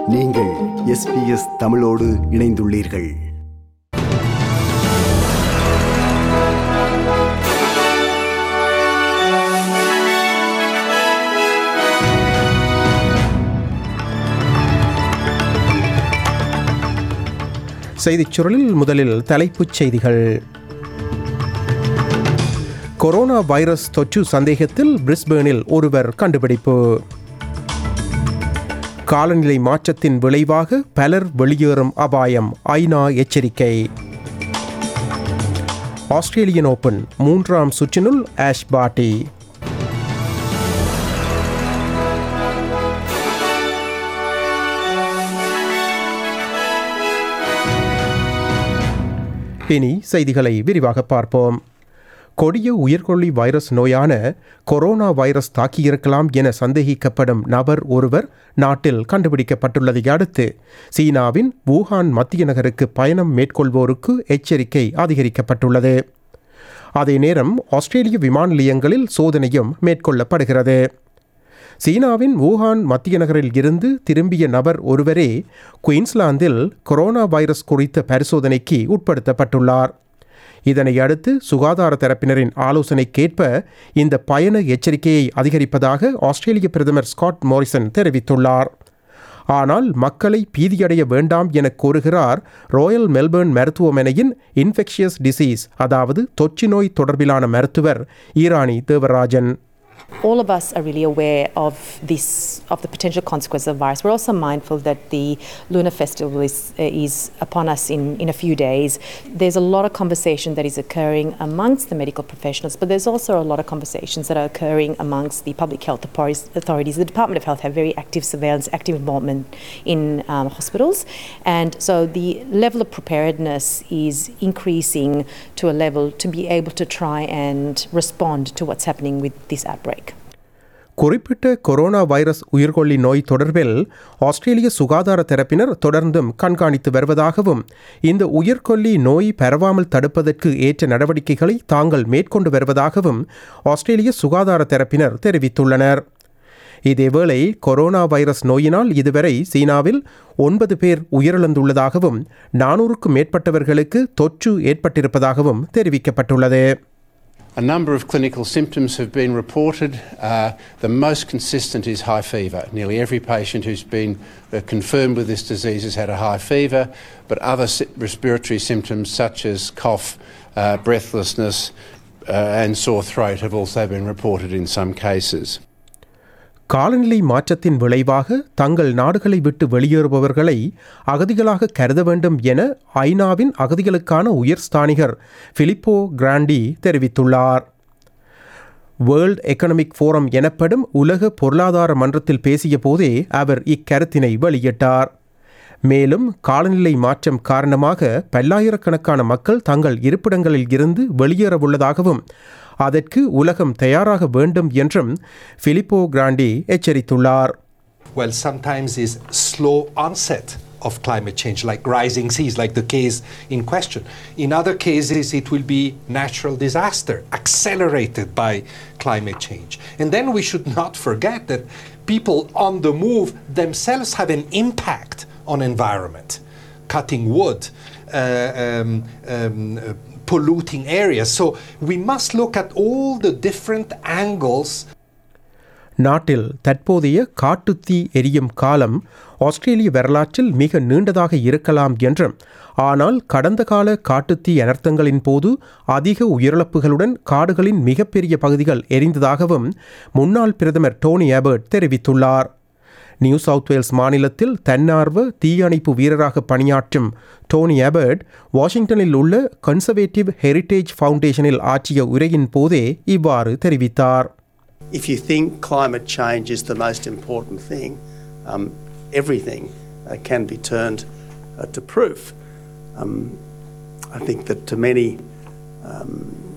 நீங்கள் எஸ்பிஎஸ் தமிழோடு இணைந்துள்ளீர்கள் செய்திச் சுருளில் முதலில் தலைப்புச் செய்திகள் கொரோனா வைரஸ் தொற்று சந்தேகத்தில் பிரிஸ்பேனில் ஒருவர் கண்டுபிடிப்பு காலநிலை மாற்றத்தின் விளைவாக பலர் வெளியேறும் அபாயம் ஐநா எச்சரிக்கை ஆஸ்திரேலியன் ஓபன் மூன்றாம் சுற்றினுள் ஆஷ் பாட்டி இனி செய்திகளை விரிவாக பார்ப்போம் கொடிய உயிர்கொல்லி வைரஸ் நோயான கொரோனா வைரஸ் தாக்கியிருக்கலாம் என சந்தேகிக்கப்படும் நபர் ஒருவர் நாட்டில் கண்டுபிடிக்கப்பட்டுள்ளதை அடுத்து சீனாவின் வூஹான் மத்திய நகருக்கு பயணம் மேற்கொள்வோருக்கு எச்சரிக்கை அதிகரிக்கப்பட்டுள்ளது அதே நேரம் ஆஸ்திரேலிய விமான நிலையங்களில் சோதனையும் மேற்கொள்ளப்படுகிறது சீனாவின் வூஹான் மத்திய நகரில் இருந்து திரும்பிய நபர் ஒருவரே குயின்ஸ்லாந்தில் கொரோனா வைரஸ் குறித்த பரிசோதனைக்கு உட்படுத்தப்பட்டுள்ளார் இதனை அடுத்து சுகாதார தரப்பினரின் ஆலோசனைக்கேற்ப இந்த பயண எச்சரிக்கையை அதிகரிப்பதாக ஆஸ்திரேலிய பிரதமர் ஸ்காட் மோரிசன் தெரிவித்துள்ளார் ஆனால் மக்களை பீதியடைய வேண்டாம் என கூறுகிறார் ராயல் மெல்பர்ன் மருத்துவமனையின் இன்ஃபெக்ஷியஸ் டிசீஸ் அதாவது தொற்று நோய் தொடர்பிலான மருத்துவர் Irani Devarajan all of us are really aware of this, of the potential consequences of virus. We're also mindful that the Lunar Festival is, uh, is upon us in, in a few days. There's a lot of conversation that is occurring amongst the medical professionals, but there's also a lot of conversations that are occurring amongst the public health authorities. The Department of Health have very active surveillance, active involvement in um, hospitals, and so the level of preparedness is increasing to a level to be able to try and respond to what's happening with this outbreak. குறிப்பிட்ட corona virus உயிர்கொல்லி நோய் தொடர்பில் ஆஸ்திரேலிய சுகாதார தரப்பினர் தொடர்ந்தும் கண்காணித்து வருவதாகவும் இந்த உயிர்கொல்லி நோய் பரவாமல் தடுப்பதற்கு ஏற்ற நடவடிக்கைகளை தாங்கள் மேற்கொண்டு வருவதாகவும் ஆஸ்திரேலிய சுகாதார தரப்பினர் தெரிவித்துள்ளனர் இதேவேளை கொரோனா வைரஸ் நோயினால் இதுவரை சீனாவில் ஒன்பது பேர் உயிரிழந்துள்ளதாகவும் நானூறுக்கும் மேற்பட்டவர்களுக்கு தொற்று ஏற்பட்டிருப்பதாகவும் தெரிவிக்கப்பட்டுள்ளது A number of clinical symptoms have been reported. Uh, the most consistent is high fever. Nearly every patient who's been uh, confirmed with this disease has had a high fever, but other si- respiratory symptoms such as cough, uh, breathlessness, uh, and sore throat have also been reported in some cases. காலநிலை மாற்றத்தின் விளைவாக தங்கள் நாடுகளை விட்டு வெளியேறுபவர்களை அகதிகளாக கருத வேண்டும் என ஐநாவின் அகதிகளுக்கான உயர்ஸ்தானிகர் பிலிப்போ கிராண்டி தெரிவித்துள்ளார் வேர்ல்ட் எக்கனாமிக் ஃபோரம் எனப்படும் உலக பொருளாதார மன்றத்தில் பேசிய போதே அவர் இக்கருத்தினை வெளியிட்டார் மேலும் காலநிலை மாற்றம் காரணமாக பல்லாயிரக்கணக்கான மக்கள் தங்கள் இருப்பிடங்களில் இருந்து வெளியேறவுள்ளதாகவும் அதற்கு உலகம் தயாராக வேண்டும் என்றும் பிலிப்போ கிராண்டி எச்சரித்துள்ளார் well, sometimes is slow onset of climate change, like rising seas, like the case in question. In other cases, it will be natural disaster accelerated by climate change. And then we should not forget that people on the move themselves have an impact on environment, cutting wood, uh, um, um, uh, polluting areas. So we must look at all the different angles நாட்டில் தற்போதைய காட்டுத்தீ எரியும் காலம் ஆஸ்திரேலிய வரலாற்றில் மிக நீண்டதாக இருக்கலாம் என்றும் ஆனால் கடந்த கால காட்டுத்தீ அனர்த்தங்களின் போது அதிக உயிரிழப்புகளுடன் காடுகளின் மிகப்பெரிய பகுதிகள் எரிந்ததாகவும் முன்னாள் பிரதமர் டோனி அபர்ட் தெரிவித்துள்ளார் நியூ சவுத் வேல்ஸ் மாநிலத்தில் தன்னார்வ தீயணைப்பு வீரராக பணியாற்றும் டோனி அபர்ட் வாஷிங்டனில் உள்ள கன்சர்வேட்டிவ் ஹெரிட்டேஜ் ஃபவுண்டேஷனில் ஆற்றிய உரையின் போதே இவ்வாறு தெரிவித்தார் If you think climate change is the most important thing, um, everything uh, can be turned uh, to proof. Um, I think that to many um,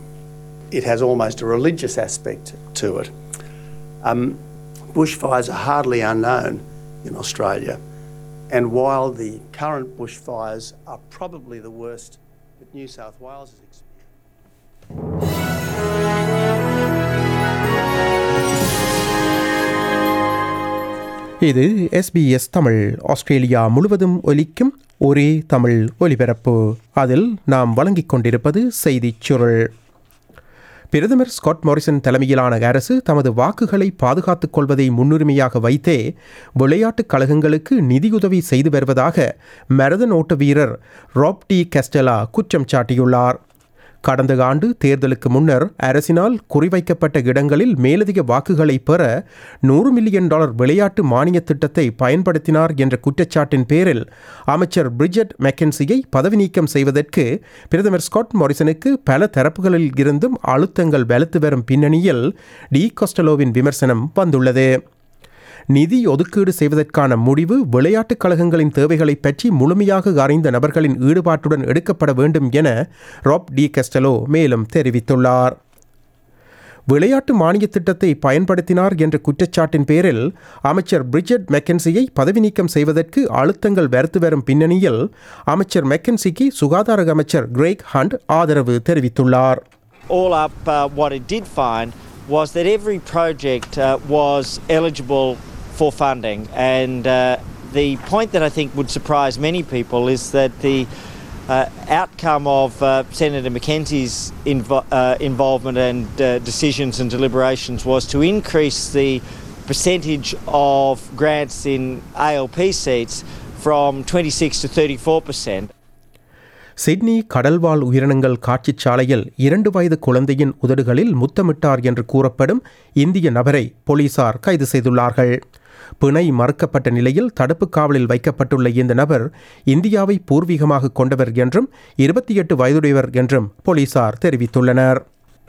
it has almost a religious aspect to it. Um, bushfires are hardly unknown in Australia, and while the current bushfires are probably the worst that New South Wales has experienced. இது SBS Tamil Australia முழுவதும் ஒலிக்கும் ஒரே தமிழ் ஒலிபரப்பு அதில் நாம் வழங்கிக் கொண்டிருப்பது செய்திச் சுருள் பிரதமர் ஸ்காட் மாரிசன் தலைமையிலான அரசு தமது வாக்குகளை பாதுகாத்துக் கொள்வதை முன்னுரிமையாக வைத்தே விளையாட்டுக் கழகங்களுக்கு நிதியுதவி செய்து வருவதாக மரதன் ஓட்ட வீரர் ராப் டி கஸ்டெலா குற்றம் சாட்டியுள்ளார் கடந்த ஆண்டு தேர்தலுக்கு முன்னர் அரசினால் குறிவைக்கப்பட்ட இடங்களில் மேலதிக வாக்குகளை பெற நூறு மில்லியன் டாலர் விளையாட்டு மானிய திட்டத்தை பயன்படுத்தினார் என்ற குற்றச்சாட்டின் பேரில் அமைச்சர் பிரிஜட் மெக்கன்சியை பதவி நீக்கம் செய்வதற்கு பிரதமர் ஸ்காட் மாரிசனுக்கு பல தரப்புகளில் இருந்தும் அழுத்தங்கள் வலுத்து வரும் பின்னணியில் டி கொஸ்டலோவின் விமர்சனம் வந்துள்ளது நிதி ஒதுக்கீடு செய்வதற்கான முடிவு விளையாட்டுக் கழகங்களின் தேவைகளை பற்றி முழுமையாக அறிந்த நபர்களின் ஈடுபாட்டுடன் எடுக்கப்பட வேண்டும் என ராப் டி கெஸ்டலோ மேலும் தெரிவித்துள்ளார் விளையாட்டு மானிய திட்டத்தை பயன்படுத்தினார் என்ற குற்றச்சாட்டின் பேரில் அமைச்சர் பிரிஜட் மெக்கன்சியை பதவி நீக்கம் செய்வதற்கு அழுத்தங்கள் வறுத்து வரும் பின்னணியில் அமைச்சர் மெக்கன்சிக்கு சுகாதார அமைச்சர் கிரேக் ஹண்ட் ஆதரவு தெரிவித்துள்ளார் all up, uh, what it did find was that every project uh, was eligible for funding. And uh, the point that I think would surprise many people is that the uh, outcome of uh, Senator McKenzie's invo- uh, involvement and uh, decisions and deliberations was to increase the percentage of grants in ALP seats from 26 to 34 percent. Sydney கடல்வாழ் உயிரினங்கள் காட்சிச் சாலையில் இரண்டு வயது குழந்தையின் உதடுகளில் முத்தமிட்டார் என்று கூறப்படும் இந்திய நபரை போலீசார் கைது செய்துள்ளார்கள் பிணை மறுக்கப்பட்ட நிலையில் தடுப்பு காவலில் வைக்கப்பட்டுள்ள இந்த நபர் இந்தியாவை பூர்வீகமாக கொண்டவர் என்றும் இருபத்தி எட்டு வயதுடையவர் என்றும் போலீசார் தெரிவித்துள்ளனர்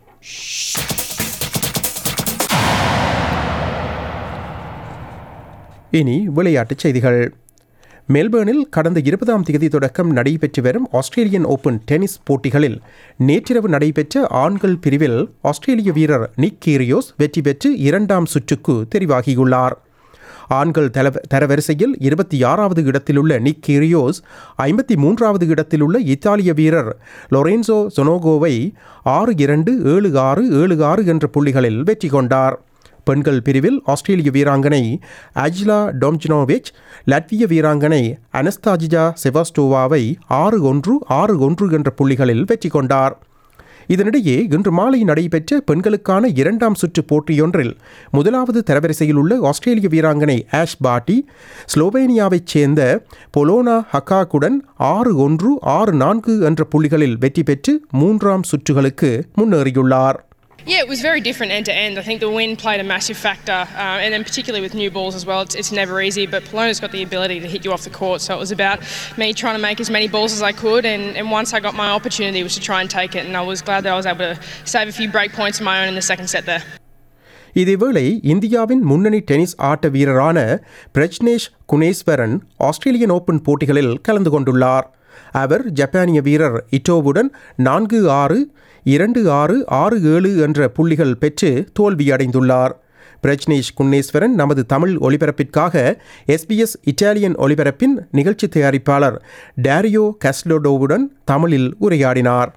இனி விளையாட்டுச் செய்திகள் மெல்பேர்னில் கடந்த இருபதாம் தேதி தொடக்கம் நடைபெற்று வரும் ஆஸ்திரேலியன் ஓபன் டென்னிஸ் போட்டிகளில் நேற்றிரவு நடைபெற்ற ஆண்கள் பிரிவில் ஆஸ்திரேலிய வீரர் நிக் கீரியோஸ் வெற்றி பெற்று இரண்டாம் சுற்றுக்கு தெரிவாகியுள்ளார் ஆண்கள் தர தரவரிசையில் இருபத்தி ஆறாவது இடத்திலுள்ள நிக் கீரியோஸ் ஐம்பத்தி மூன்றாவது இடத்திலுள்ள இத்தாலிய வீரர் லொரென்சோ சொனோகோவை ஆறு இரண்டு ஏழு ஆறு ஏழு ஆறு என்ற புள்ளிகளில் வெற்றி கொண்டார் பெண்கள் பிரிவில் ஆஸ்திரேலிய வீராங்கனை அஜ்லா டொம்ஜினோவிச் லட்விய வீராங்கனை அனஸ்தாஜிஜா செவாஸ்டோவாவை ஆறு ஒன்று ஆறு ஒன்று என்ற புள்ளிகளில் வெற்றி கொண்டார் இதனிடையே இன்று மாலை நடைபெற்ற பெண்களுக்கான இரண்டாம் சுற்று போட்டியொன்றில் முதலாவது தரவரிசையில் உள்ள ஆஸ்திரேலிய வீராங்கனை ஆஷ் பாட்டி ஸ்லோவேனியாவைச் சேர்ந்த பொலோனா ஹக்காக்குடன் ஆறு ஒன்று ஆறு நான்கு என்ற புள்ளிகளில் வெற்றி பெற்று மூன்றாம் சுற்றுகளுக்கு முன்னேறியுள்ளார் Yeah, it was very different end to end. I think the wind played a massive factor, uh, and then particularly with new balls as well, it's, it's never easy. But Polonna's got the ability to hit you off the court, so it was about me trying to make as many balls as I could. And, and once I got my opportunity, was to try and take it. And I was glad that I was able to save a few break points of my own in the second set there. இதேவேளை இந்தியாவின் முன்னணி tennis ஆட்ட வீரரான Prajnesh Gunneswaran Australian open போட்டிகளில் கலந்து கொண்டுள்ளார் அவர் ஜப்பானிய வீரர் இட்டோவுடன் நான்கு ஆறு இரண்டு ஆறு ஆறு ஏழு என்ற புள்ளிகள் பெற்று தோல்வியடைந்துள்ளார் பிரஜ்னேஷ் குன்னேஸ்வரன் நமது தமிழ் ஒலிபரப்பிற்காக எஸ்பிஎஸ் இட்டாலியன் ஒலிபரப்பின் நிகழ்ச்சி தயாரிப்பாளர் டேரியோ கஸ்லோடோவுடன் தமிழில் உரையாடினார்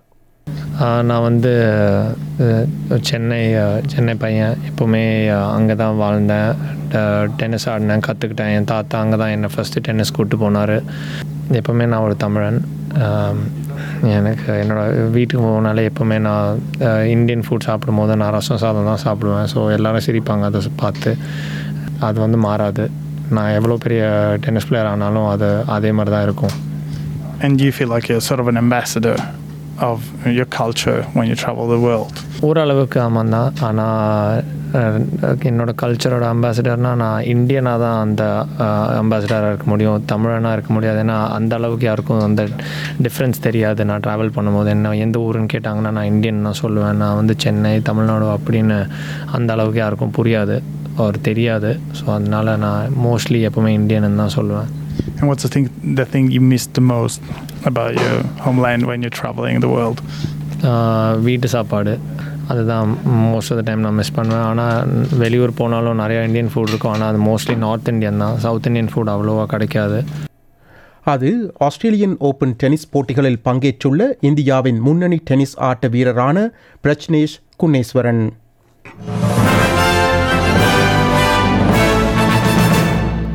ஆஹ் நான் வந்து அஹ், சென்னை அஹ், சென்னை பையன் எப்போவுமே அங்கே தான் வாழ்ந்தேன் ட- டென்னிஸ் ஆடினேன் கற்றுக்கிட்டேன் என் தாத்தா அங்கே தான் என்னை ஃபஸ்ட்டு டென்னிஸ் கூப்பிட்டு போனார் எப்போவுமே நான் ஒரு தமிழன் ஆம், எனக்கு என்னோடய வீட்டுக்கு போனாலே எப்போவுமே நான் அஹ், இந்தியன் ஃபுட் சாப்பிடும் போது நான் ரசம் சாதம் தான் சாப்பிடுவேன் ஸோ எல்லாரும் சிரிப்பாங்க அதை பார்த்து அது வந்து மாறாது நான் எவ்வளோ பெரிய டென்னிஸ் பிளேயர் ஆனாலும் அது அதே மாதிரி தான் இருக்கும் and you feel like you're sort of an ambassador of your culture when you travel the world. ஓரளவுக்கு ஆமாம் தான் ஆனால் என்னோட கல்ச்சரோட அம்பாசிடர்னால் நான் இந்தியனாக தான் அந்த அம்பாசிடராக இருக்க முடியும் தமிழனாக இருக்க முடியாது ஏன்னா அந்த அளவுக்கு யாருக்கும் அந்த டிஃப்ரென்ஸ் தெரியாது நான் ட்ராவல் பண்ணும்போது என்ன எந்த ஊருன்னு கேட்டாங்கன்னா நான் இந்தியன் தான் சொல்லுவேன் நான் வந்து சென்னை தமிழ்நாடு அப்படின்னு அந்த அளவுக்கு யாருக்கும் புரியாது ஒரு தெரியாது ஸோ அதனால நான் மோஸ்ட்லி எப்போவுமே இந்தியன் தான் சொல்லுவேன் And what's the thing, the thing you miss the most about your homeland when you're traveling the world? ஆஹ் வீட்டு சாப்பாடு அதுதான் மோஸ்ட் ஆஃப் த டைம் நான் மிஸ் பண்ணுவேன் ஆனால் வெளியூர் போனாலும் நிறையா இந்தியன் ஃபுட் இருக்கும் ஆனால் அது மோஸ்ட்லி நார்த் இந்தியன் தான் சவுத் இந்தியன் ஃபுட் அவ்வளோவா கிடைக்காது அது ஆஸ்திரேலியன் ஓபன் டென்னிஸ் போட்டிகளில் பங்கேற்றுள்ள இந்தியாவின் முன்னணி டென்னிஸ் ஆட்ட வீரரான பிரஜ்னேஷ் குன்னேஸ்வரன்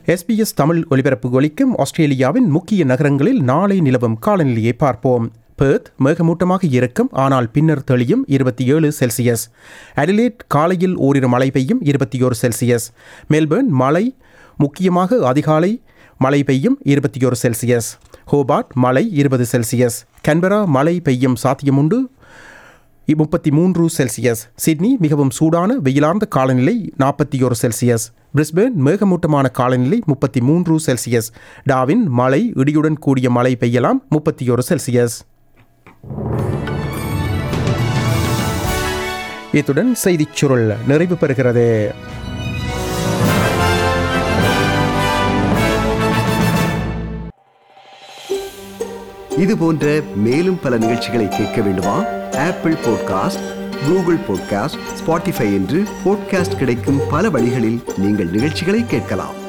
எஸ்பிஎஸ் தமிழ் ஒலிபரப்பு ஒலிக்கும் ஆஸ்திரேலியாவின் முக்கிய நகரங்களில் நாளை நிலவும் காலநிலையை பார்ப்போம் பெர்த் மேகமூட்டமாக இருக்கும் ஆனால் பின்னர் தெளியும் இருபத்தி ஏழு செல்சியஸ் அடிலேட் காலையில் ஓரிரு மழை பெய்யும் இருபத்தி ஓரு செல்சியஸ் மெல்பர்ன் மழை முக்கியமாக அதிகாலை மழை பெய்யும் இருபத்தி ஒரு செல்சியஸ் ஹோபார்ட் மழை இருபது செல்சியஸ் கன்பரா மழை பெய்யும் சாத்தியமுண்டு முப்பத்தி மூன்று செல்சியஸ் சிட்னி மிகவும் சூடான வெயிலார்ந்த காலநிலை நாற்பத்தி ஒரு செல்சியஸ் பிரிஸ்பேன் மேகமூட்டமான காலநிலை முப்பத்தி மூன்று செல்சியஸ் டாவின் மழை இடியுடன் கூடிய மழை பெய்யலாம் முப்பத்தி ஒரு செல்சியஸ் இத்துடன் செய்திச் சுருள் நிறைவு பெறுகிறது இது போன்ற மேலும் பல நிகழ்ச்சிகளை கேட்க வேண்டுமா Apple podcast Google podcast Spotify என்று பாட்காஸ்ட் கிடைக்கும் பல வழிகளில் நீங்கள் நிகழ்ச்சிகளை கேட்கலாம்